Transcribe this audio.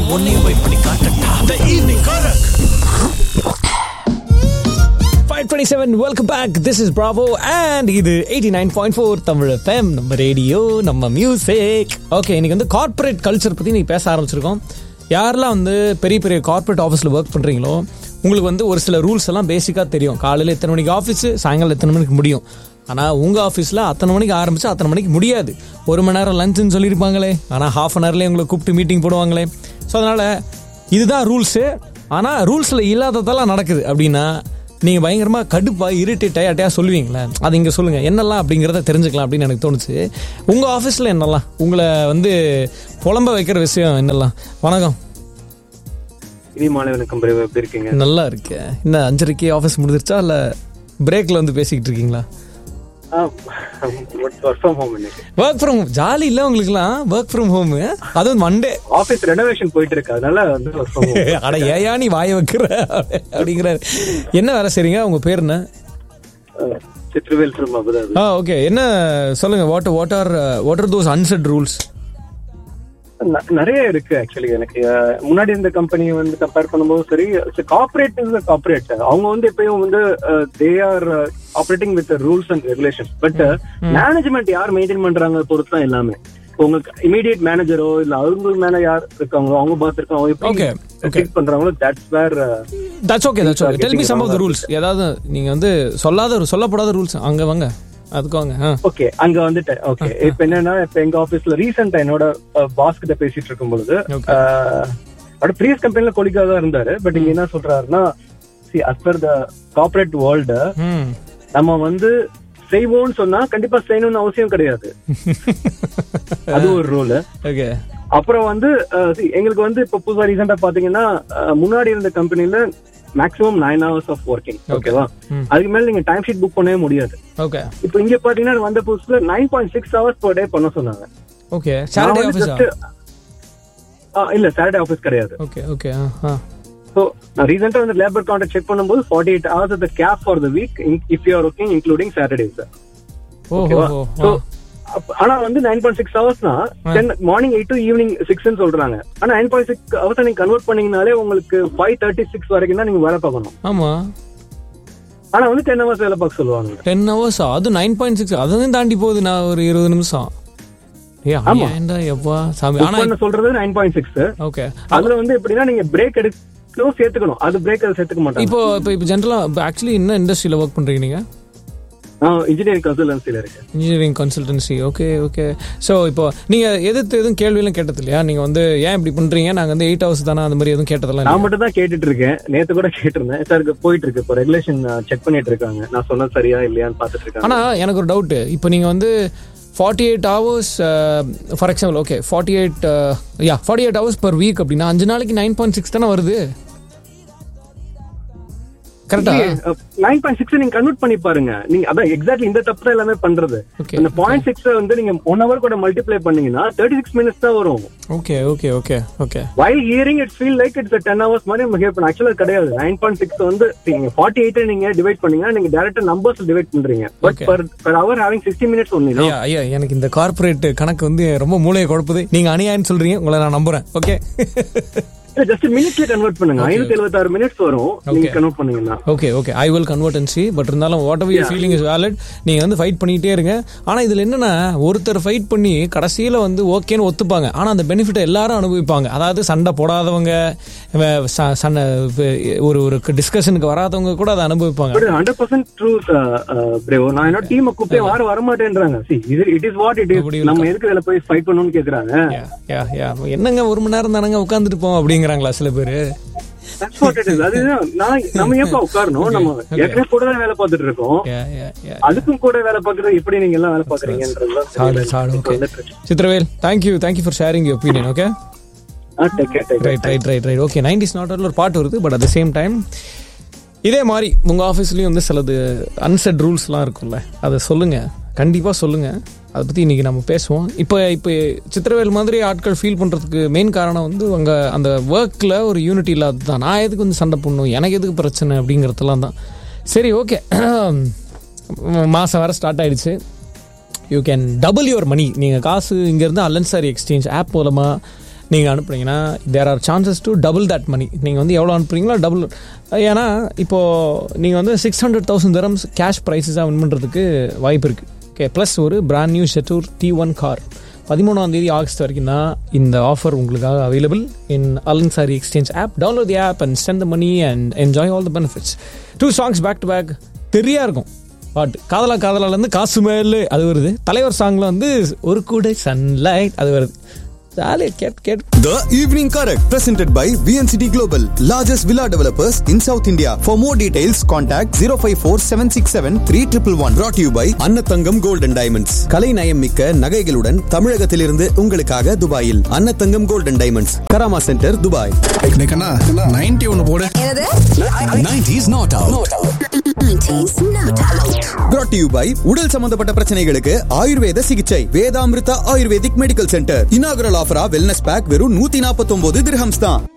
உன்னையும் போய் பண்ணி காட்டட்டா த ஈவினிங் காரக் 527 welcome back this is Bravo and இது 89.4 தமிழ் எஃப்எம் நம்ம ரேடியோ நம்ம மியூசிக் ஓகே இன்னைக்கு வந்து கார்ப்பரேட் கல்ச்சர் பற்றி நீ பேச ஆரம்பிச்சிருக்கோம் யாரெல்லாம் வந்து பெரிய பெரிய கார்ப்பரேட் ஆஃபீஸில் ஒர்க் பண்ணுறீங்களோ உங்களுக்கு வந்து ஒரு சில ரூல்ஸ் எல்லாம் பேசிக்காக தெரியும் காலையில் எத்தனை மணிக்கு ஆஃபீஸு சாயங்காலம் எத்தனை மணிக்கு முடியும் ஆனால் உங்கள் ஆஃபீஸில் அத்தனை மணிக்கு ஆரம்பிச்சு அத்தனை மணிக்கு முடியாது ஒரு மணி நேரம் லஞ்சுன்னு சொல்லியிருப்பாங்களே ஆனால் ஹாஃப் அன் ஹவர்லேயே உங்களை கூப்பிட்டு மீட்டிங் போடுவாங்களே ஸோ அதனால் இதுதான் ரூல்ஸு ஆனால் ரூல்ஸில் இல்லாததெல்லாம் நடக்குது அப்படின்னா நீங்கள் பயங்கரமாக கடுப்பாக இரிட்டேட் யார்ட்டையா சொல்லுவீங்களே அது இங்கே சொல்லுங்கள் என்னெல்லாம் அப்படிங்கிறத தெரிஞ்சுக்கலாம் அப்படின்னு எனக்கு தோணுச்சு உங்கள் ஆஃபீஸில் என்னெல்லாம் உங்களை வந்து புலம்ப வைக்கிற விஷயம் என்னெல்லாம் வணக்கம் இனி மாலை வணக்கம் பிரேவ் எப்படி இருக்கீங்க நல்லா இருக்கு என்ன அஞ்சரைக்கு ஆஃபீஸ் முடிஞ்சிருச்சா இல்லை பிரேக்கில் வந்து பேசிக்கிட்டு இருக்கீங்களா ஒர்க் ஃப்ரம் ஹோம் இன்னைக்கு ஒர்க் ஃப்ரம் ஹோம் ஜாலி இல்லை உங்களுக்குலாம் ஒர்க் ஃப்ரம் ஹோம் அதுவும் மண்டே ஆபீஸ் ரெனோவேஷன் போயிட்டு இருக்கு அதனால வந்து ஒர்க் ஃப்ரம் ஹோம் அட ஏயா நீ வாய வைக்கிற அப்படிங்கிறாரு என்ன வேலை செய்றீங்க உங்க பேர் என்ன சித்ரவேல் ஃப்ரம் அபுதாபி ஆ ஓகே என்ன சொல்லுங்க what what are what are those unsaid rules ந- நிறைய இருக்கு ஆக்சுவலி எனக்கு அஹ், முன்னாடி இருந்த கம்பெனி வந்து கம்பேர் பண்ணும்போது சரி கார்பரேட் இஸ் கார்பரேட் அவங்க வந்து எப்பயும் வந்து they are operating with rules and regulation but management யார் மெயின்டைன் பண்றாங்க பொறுத்து தான் எல்லாமே உங்களுக்கு இமீடியட் மேனேஜரோ இல்ல அவங்க மேல யார் இருக்காங்களோ அவங்க பாஸ் இருக்காங்க அவங்க Okay, எப்படி okay. treat பண்றாங்களோ that's where that's okay that's okay tell me some of the rules ஏதாவது நீங்க வந்து சொல்லாத சொல்லப்படாத ரூல்ஸ் அங்க வாங்க அதுக்கு வாங்க ஆ ஓகே அங்க வந்துட்டேன் ஓகே இப்ப என்னன்னா இப்ப எங்க ஆபீஸ்ல ரீசெண்டா என்னோட பாஸ் கிட்ட பேசிட்டு இருக்கும் பொழுது Okay. அவரோட ப்ரீவியஸ் கம்பெனில கொலிக்கா தான் இருந்தாரு பட் இங்க என்ன சொல்றாருன்னா see as per the corporate world ம் நம்ம வந்து செய்வோம்னு சொன்னா கண்டிப்பா செய்யணும்னு அவசியம் கிடையாது அது ஒரு ரூல் ஓகே அப்புறம் வந்து அஹ், see, எங்களுக்கு வந்து இப்ப புதுசா ரீசெண்டா பாத்தீங்கன்னா அஹ், முன்னாடி இருந்த கம்பெனில maximum nine hours of working ஓகேவா ம். அதுக்கு மேல நீங்க டைம் ஷீட் புக் பண்ணவே முடியாது ஓகே இப்போ இங்க பாத்தீங்கன்னா வந்த புதுசுல nine point six hours per day பண்ண சொன்னாங்க ஓகே நான் சாட்டர்டே வந்து ஆஃபீஸா just- ஆ, இல்ல சாட்டர்டே ஆஃபீஸ் கிடையாது ஓகே ஓகே ஆ ஆ சோ நான் ரீசெண்டா வந்து லேபர் கான்ட்ராக்ட் செக் பண்ணும்போது ஃபார்ட்டி எயிட் ஹவர்ஸ் அந்த cap for the week if you are working including Saturdays ஓ ஓகேவா ஓ சோ ஓ ஆனா வந்து நைன் பாயிண்ட் சிக்ஸ் ஹவர்ஸ்னா ten morning eight to evening சிக்ஸ்னு சொல்றாங்க ஆனா நைன் பாயிண்ட் சிக்ஸ் ஹவர்ஸ் நீங்க கன்வெர்ட் பண்ணீங்கனாலே உங்களுக்கு ஃபைவ் தேர்ட்டி சிக்ஸ் வரைக்கும் தான் நீங்க வேலை பார்க்கணும் ஆமா ஆனா வந்து டென் ஹவர்ஸ் வேலை பார்க்க சொல்லுவாங்க டென் ஹவர்ஸா அது நைன் பாயிண்ட் சிக்ஸ் அதையும் தாண்டி போகுது நான் ஒரு இருபது நிமிஷம் ஏ ஆமா. ஏன்டா எப்பா சாமி Book ஆனா பண்ண சொல்றது நைன் பாயிண்ட் சிக்ஸ் ஓகே அதுல வந்து எப்படின்னா நீங்க பிரேக் எடுக்கணும் சேர்த்துக்கணும் அது பிரேக் சேர்த்துக்க மாட்டாங்க இப்போ இப்போ இப்போ ஜென்ரலா இப்போ ஆக்சுவலி என்ன இண்டஸ்ட்ரியில ஒர்க் பண்றீங்க நீங்க நான் இன்ஜினியரிங் கன்சல்டன்சில இருக்கேன் engineering consultancy okay okay so இப்போ நீங்க எதிர்த்து எதுவும் கேள்வியெல்லாம் கேட்டது இல்லையா நீங்க வந்து ஏன் இப்படி பண்றீங்க நாங்க வந்து எயிட் ஹவர்ஸ் தானே அந்த மாதிரி எதுவும் கேட்டதெல்லாம் நான் இல்லையா? மட்டும் தான் கேட்டுட்டு இருக்கேன் நேத்து கூட கேட்டிருந்தேன் சார் இங்க போயிட்டு இருக்கு இப்போ ரெகுலேஷன் செக் பண்ணிட்டு இருக்காங்க நான் சொன்னது சரியா இல்லையான்னு பாத்துட்டு இருக்காங்க ஆனா எனக்கு ஒரு டவுட் இப்போ நீங்க வந்து forty eight hours for example okay forty eight yeah forty eight hours per week அப்படின்னா அஞ்சு நாளைக்கு நைன் பாயிண்ட் சிக்ஸ் தானே வருது கரெக்டா நைன் பாயிண்ட் சிக்ஸ் நீங்க கன்வெர்ட் பண்ணி பாருங்க நீங்க அதான் எக்ஸாக்ட்லி இந்த தப்பு தான் எல்லாமே பண்றது Okay, அந்த பாயிண்ட் சிக்ஸ் வந்து நீங்க ஒன் ஹவர் கூட மல்டிப்ளை பண்ணீங்கன்னா தேர்ட்டி சிக்ஸ் மினிட்ஸ் தான் வரும் okay okay okay okay while hearing it feel like it's ten hours மாதிரி நம்ம ஹியர் பண்ண ஆக்சுவலா கிடையாது நைன் பாயிண்ட் சிக்ஸ் வந்து நீங்க ஃபார்ட்டி எயிட் நீங்க டிவைட் பண்ணீங்கன்னா நீங்க டேரக்டா நம்பர்ஸ் டிவைட் பண்றீங்க but Okay. Per per hour having sixty minutes ஒன்னு ஐயா ஐயா எனக்கு இந்த கார்ப்பரேட் கணக்கு வந்து ரொம்ப மூளையை குழப்புது நீங்க அநியாயம்னு சொல்றீங்க உங்களை நான் நம்புறேன் ஓகே ஜஸ்ட் மினிட்ஸ்ல கன்வெர்ட் பண்ணுங்க ஐநூத்தி எழுபத்தாறு மினிட்ஸ் வரும் நீங்க கன்வெர்ட் பண்ணீங்கன்னா okay okay I will convert and see but இருந்தாலும் whatever you're feeling is valid நீங்கள் வந்து ஃபைட் பண்ணிகிட்டே இருங்க ஆனால் இதில் என்னன்னா ஒருத்தர் ஃபைட் பண்ணி கடைசியில் வந்து ஓகேன்னு ஒத்துப்பாங்க ஆனால் அந்த பெனிஃபிட்டை எல்லாரும் அனுபவிப்பாங்க அதாவது சண்டை போடாதவங்க வ- ச- சண்டை இப்ப ஒரு ஒரு டிஸ்கஷனுக்கு வராதவங்க கூட அதை அனுபவிப்பாங்க but hundred percent truth bravo நான் என்ன டீமை கூப்பிட்டே வார வர மாட்டேன்றாங்க சி இது இட் இஸ் வாட் இட் அப்படி இஸ் நம்ம எதுக்கு இதுல போய் ஃபைட் பண்ணணும்னு கேக்குறாங்க Yeah, yeah, yeah. என்னங்க ஒரு மணி நேரம் தானங்க உட்காந்துட்டு போவோம் அப்படிங்கிறாங்களா சில பேர் That's what it is. அதுதான் நான் நம்ம ஏப்பா உட்காரணும் நம்ம ஏற்கனவே கூட தான் வேலை பார்த்துட்டு இருக்கோம் அதுக்கும் கூட வேலை பார்க்கறது எப்படி நீங்க எல்லாம் வேலை பாக்குறீங்கன்றதுதான் சாடு தெரியல. சாடு இப்ப ஓகே வந்துட்டு இருக்கு. Chithravel thank you thank you for sharing you opinion okay ah, take care, take care. Right right right right okay nineties நாட்டில் ஒரு பாட்டு வருது but at the same time இதே மாதிரி உங்கள் ஆஃபீஸ்லேயும் வந்து சிலது அன்செட் ரூல்ஸ்லாம் இருக்கும்ல அதை சொல்லுங்கள் கண்டிப்பாக சொல்லுங்கள் அதை பற்றி இன்றைக்கி நம்ம பேசுவோம் இப்போ இப்போ சித்திரவேல் மாதிரி ஆட்கள் ஃபீல் பண்ணுறதுக்கு மெயின் காரணம் வந்து அங்கே அந்த ஒர்க்கில் ஒரு யூனிட்டி இல்லாதது தான் நான் எதுக்கு வந்து சண்டை பண்ணணும் எனக்கு எதுக்கு பிரச்சனை அப்படிங்கிறதுலாம் தான் சரி ஓகே மாதம் வேறு ஸ்டார்ட் ஆயிடுச்சு you can double your money நீங்கள் காசு இங்கேருந்து அல்லன்சாரி எக்ஸ்சேஞ்ச் ஆப் மூலமாக நீங்கள் அனுப்புனீங்கன்னா there are chances to double that money நீங்கள் வந்து எவ்வளோ அனுப்புறீங்களோ டபுள் ஏன்னா இப்போது நீங்கள் வந்து six hundred thousand dirhams cash ப்ரைஸஸாக வின் பண்ணுறதுக்கு வாய்ப்பு இருக்குது ஓகே ப்ளஸ் ஒரு brand new Jetour T one car பதிமூணாம் தேதி ஆகஸ்ட் வரைக்கும் தான் இந்த ஆஃபர் உங்களுக்காக available in Al Ansari exchange app download the app and send the money and enjoy all the benefits two songs back to back தெரியா இருக்கும் பாட்டு காதலா காதலாலேருந்து காசு மேலே அது வருது தலைவர் சாங்கில் வந்து ஒரு கூடை சன்லைட் அது வருது ஜாலியாக கேட் கேட் The Evening Correct, presented by VNCT Global, largest villa developers in South India. For more details, contact 054 767 3111. Brought to you by Annathangam Gold and Diamonds. கலை நயம் மிக்க நகைகளுடன் தமிழகத்திலிருந்து உங்களுக்காக துபாயில் Annathangam Gold and Diamonds, Karama centre Dubai கண்ணா நைன்டி ஒன்னு போடு என்னது 90s not out brought to you by உடல் சம்பந்தப்பட்ட பிரச்சனைகளுக்கு ஆயுர்வேத சிகிச்சை Vedamrutha ayurvedic medical centre inaugural ஆஃபரா வெல்னஸ் பேக் வெறும் நூத்தி நாற்பத்தி ஒன்பது திரஹம்ஸ் தான்